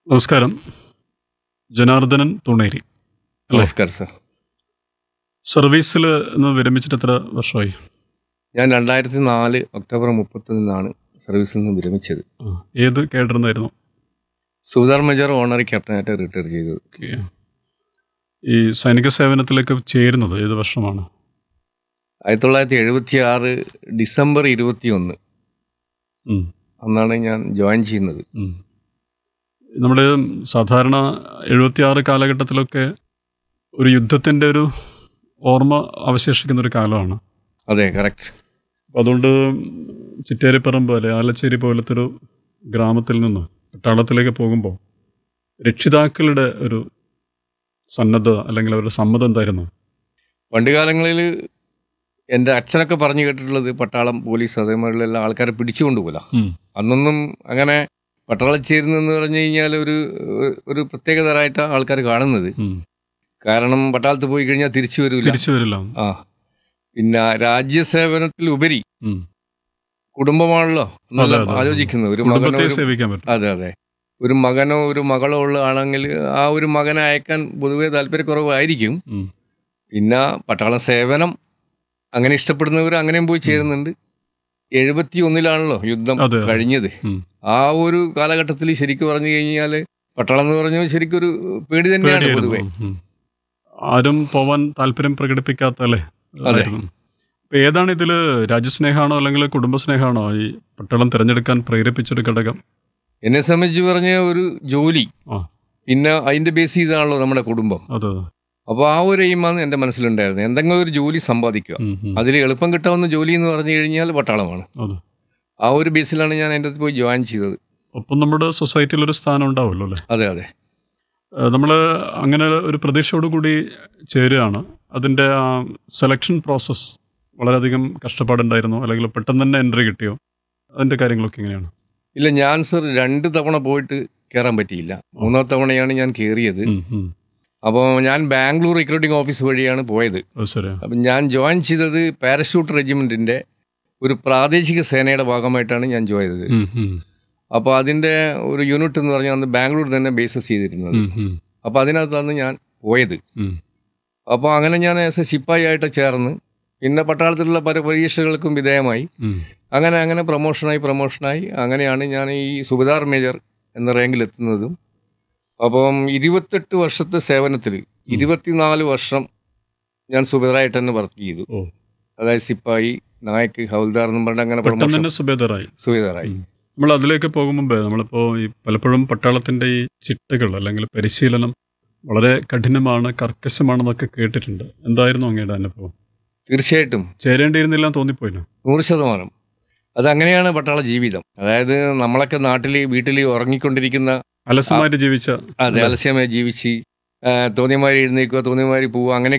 നമസ്കാരം ജനാർദ്ദനൻ തുണേരി അല്ലേ? നമസ്കാരം സർ സർവീസിൽ നിന്ന് വിരമിച്ചിട്ട് എത്ര വർഷമായി ഞാൻ രണ്ടായിരത്തി നാല് ഒക്ടോബർ മുപ്പത്തൊന്നിനാണ് സർവീസിൽ നിന്ന് വിരമിച്ചത് ആ, ഏത് കേട്ടിരുന്നായിരുന്നു സുധാർ മേജർ ഓണറി ക്യാപ്റ്റനായിട്ട് റിട്ടയർ ചെയ്തത് ഓക്കെ. ഈ സൈനിക സേവനത്തിലേക്ക് ചേരുന്നത് ഏത് വർഷമാണ് ആയിരത്തി തൊള്ളായിരത്തി എഴുപത്തി ആറ് ഡിസംബർ ഇരുപത്തി ഒന്ന് ഉം, അന്നാണ് ഞാൻ ജോയിൻ ചെയ്യുന്നത് ഉം. നമ്മുടെ സാധാരണ എഴുപത്തിയാറ് കാലഘട്ടത്തിലൊക്കെ ഒരു യുദ്ധത്തിൻ്റെ ഒരു ഓർമ്മ അവശേഷിക്കുന്ന ഒരു കാലമാണ് അതെ കറക്റ്റ് അപ്പം അതുകൊണ്ട് ചിറ്റേരിപ്പറമ്പ് അല്ലെ ആലച്ചേരി പോലത്തെ ഒരു ഗ്രാമത്തിൽ നിന്ന് പട്ടാളത്തിലേക്ക് പോകുമ്പോൾ രക്ഷിതാക്കളുടെ ഒരു സന്നദ്ധത അല്ലെങ്കിൽ അവരുടെ സമ്മതം എന്തായിരുന്നു പണ്ട് കാലങ്ങളിൽ എൻ്റെ അച്ഛനൊക്കെ പറഞ്ഞു കേട്ടിട്ടുള്ളത് പട്ടാളം പോലീസ് അതേമാതിരിയുള്ള ആൾക്കാരെ പിടിച്ചുകൊണ്ടുപോല ഉം. അന്നൊന്നും അങ്ങനെ പട്ടാളം ചേരുന്നെന്ന് പറഞ്ഞു കഴിഞ്ഞാൽ ഒരു ഒരു പ്രത്യേകതരായിട്ട് ആൾക്കാർ കാണുന്നത് ഉം. കാരണം പട്ടാളത്ത് പോയി കഴിഞ്ഞാൽ തിരിച്ചു വരില്ല തിരിച്ചു വരില്ല ആ പിന്നെ രാജ്യസേവനത്തിൽ ഉപരി ഉം. കുടുംബമാണല്ലോ എന്നല്ല അതെ, അതെ. ആലോചിക്കുന്നത് ഒരു മകനോ കുടുംബത്തെ ഒരു- സേവിക്കാൻ പറ്റും അതെ അതെ ഒരു മകനോ ഒരു മകളോ ഉള്ള ആണെങ്കിൽ ആ ഒരു മകനെ അയക്കാൻ പൊതുവെ താല്പര്യക്കുറവായിരിക്കും ഉം. പിന്നെ പട്ടാളം സേവനം അങ്ങനെ ഇഷ്ടപ്പെടുന്നവർ അങ്ങനെയും പോയി ചേരുന്നുണ്ട് എഴുപത്തി ഒന്നിലാണല്ലോ യുദ്ധം അതെ, അതെ. കഴിഞ്ഞത് ഉം. ആ ഒരു കാലഘട്ടത്തിൽ ശരിക്കും പറഞ്ഞു കഴിഞ്ഞാൽ പട്ടാളം എന്ന് പറഞ്ഞാൽ ശരിക്കും ഒരു പേടി തന്നെയാണ് പേടിയായിരുന്നു. പൊതുവെ ഉം. ആരും പോവാൻ താല്പര്യം പ്രകടിപ്പിക്കാത്ത അല്ലേ അതെ. ആയിരുന്നു. അപ്പൊ ഏതാണ് ഇതില് രാജ്യസ്നേഹമാണോ അല്ലെങ്കിൽ കുടുംബസ്നേഹമാണോ ഈ പട്ടാളം തിരഞ്ഞെടുക്കാൻ പ്രേരിപ്പിച്ചൊരു ഘടകം എന്നെ സംബന്ധിച്ച് പറഞ്ഞ ഒരു ജോലി ആ. പിന്നെ അതിന്റെ ബേസ് ചെയ്താണല്ലോ നമ്മുടെ കുടുംബം അതെ അപ്പോൾ ആ ഒരു എയിമാണ് എൻ്റെ മനസ്സിലുണ്ടായിരുന്നത് എന്തെങ്കിലും ഒരു ജോലി സമ്പാദിക്കുക ഉം, ഉം. അതിൽ എളുപ്പം കിട്ടാവുന്ന ജോലി എന്ന് പറഞ്ഞു കഴിഞ്ഞാൽ പട്ടാളമാണ് അതെ ആ ഒരു ബേസിലാണ് ഞാൻ അതിൻ്റെ അകത്ത് പോയി ജോയിൻ ചെയ്തത് ഒപ്പം നമ്മുടെ സൊസൈറ്റിയിൽ ഒരു സ്ഥാനം ഉണ്ടാവുമല്ലോ അല്ലേ അതെ അതെ നമ്മൾ അങ്ങനെ ഒരു പ്രതീക്ഷയോടുകൂടി ചേരുകയാണ് അതിൻ്റെ ആ സെലക്ഷൻ പ്രോസസ്സ് വളരെയധികം കഷ്ടപ്പാടുണ്ടായിരുന്നു അല്ലെങ്കിൽ പെട്ടെന്ന് തന്നെ എൻട്രി കിട്ടിയോ അതിൻ്റെ കാര്യങ്ങളൊക്കെ എങ്ങനെയാണ് ഇല്ല ഞാൻ സർ രണ്ട് തവണ പോയിട്ട് കയറാൻ പറ്റിയില്ല മൂന്നാം തവണയാണ് ഞാൻ കയറിയത് ഉം, ഉം. അപ്പോൾ ഞാൻ ബാംഗ്ലൂർ റിക്രൂട്ടിംഗ് ഓഫീസ് വഴിയാണ് പോയത് അത് ശരിയാ അപ്പം ഞാൻ ജോയിൻ ചെയ്തത് പാരഷൂട്ട് റെജിമെൻറ്റിൻ്റെ ഒരു പ്രാദേശിക സേനയുടെ ഭാഗമായിട്ടാണ് ഞാൻ ജോയിൻ ചെയ്തത് ഉം, ഉം. അപ്പോൾ അതിൻ്റെ ഒരു യൂണിറ്റ് എന്ന് പറഞ്ഞാൽ അന്ന് ബാംഗ്ലൂർ തന്നെ ബേസസ് ചെയ്തിരുന്നത് ഉം, ഉം. അപ്പോൾ അതിനകത്താണ് ഞാൻ പോയത് ഉം. അപ്പോൾ അങ്ങനെ ഞാൻ ആസ് എ ശിപ്പായി ആയിട്ട് ചേർന്ന് പിന്നെ പട്ടാളത്തിലുള്ള പല പരീക്ഷകൾക്കും വിധേയമായി ഉം. അങ്ങനെ അങ്ങനെ പ്രൊമോഷനായി പ്രൊമോഷനായി അങ്ങനെയാണ് ഞാൻ ഈ സുബിദാർ മേജർ എന്ന റാങ്കിൽ എത്തുന്നതും അപ്പം ഇരുപത്തെട്ട് വർഷത്തെ സേവനത്തിൽ ഇരുപത്തിനാല് വർഷം ഞാൻ സുബിദാറായിട്ട് തന്നെ വർക്ക് ചെയ്തു ഓ. അതായത് സിപ്പായി നായക്ക് ഹൗൽദാർ എന്നും പറഞ്ഞ് അങ്ങനെ പെട്ടെന്ന് പ്രൊമോഷൻ തന്നെ സുബേദറായി സുബിദാറായി ഉം. നമ്മൾ അതിലേക്ക് പോകും മുമ്പേ നമ്മളിപ്പോൾ ഈ പലപ്പോഴും പട്ടാളത്തിൻ്റെ ഈ ചിട്ടകൾ അല്ലെങ്കിൽ പരിശീലനം വളരെ കഠിനമാണ് കർക്കശമാണെന്നൊക്കെ കേട്ടിട്ടുണ്ട് എന്തായിരുന്നു അങ്ങയുടെ അനുഭവം തീർച്ചയായിട്ടും ചേരേണ്ടിയിരുന്നില്ല എന്ന് തോന്നിപ്പോയിനോ നൂറ് ശതമാനം അതങ്ങനെയാണ് പട്ടാള ജീവിതം അതായത് നമ്മളൊക്കെ നാട്ടിൽ വീട്ടിൽ ഉറങ്ങിക്കൊണ്ടിരിക്കുന്ന അലസമായിട്ട് ജീവിച്ച അതെ അല്ലേ? അലസ്യമായി ജീവിച്ച് ആ, തോന്നിയമാരി എഴുന്നേക്കുക തോന്നിയമാരി പോവുക അങ്ങനെ